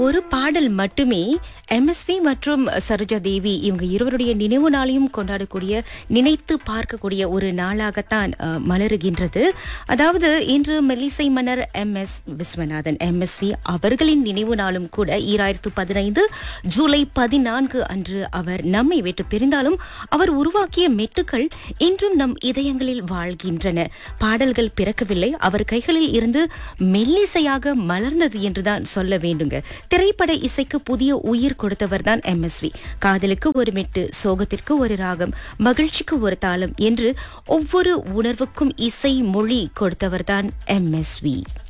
ஒரு பாடல் மட்டுமே எம்எஸ்வி மற்றும் சரோஜா தேவி இவங்க இருவருடைய நினைவு நாளையும் கொண்டாடக்கூடிய நினைத்து பார்க்கக்கூடிய ஒரு நாளாகத்தான் அஹ், மலருகின்றது அதாவது இன்று மெல்லிசை மன்னர் எம் எஸ் விஸ்வநாதன் எம்எஸ்வி அவர்களின் நினைவு நாளும் கூட ஈராயிரத்து பதினைந்து ஜூலை பதினான்கு அன்று அவர் நம்மை விட்டு பிரிந்தாலும் அவர் உருவாக்கிய மெட்டுக்கள் இன்றும் நம் இதயங்களில் வாழ்கின்றன பாடல்கள் பிறக்கவில்லை அவர் கைகளில் இருந்து மெல்லிசையாக மலர்ந்தது என்றுதான் சொல்ல வேண்டுங்க திரைப்பட இசைக்கு புதிய உயிர் கொடுத்தவர் தான் எம்எஸ்வி காதலுக்கு ஒரு மெட்டு சோகத்திற்கு ஒரு ராகம் மகிழ்ச்சிக்கு ஒரு தாளம் என்று ஒவ்வொரு உணர்வுக்கும் இசை மொழி கொடுத்தவர் தான் எம்எஸ்வி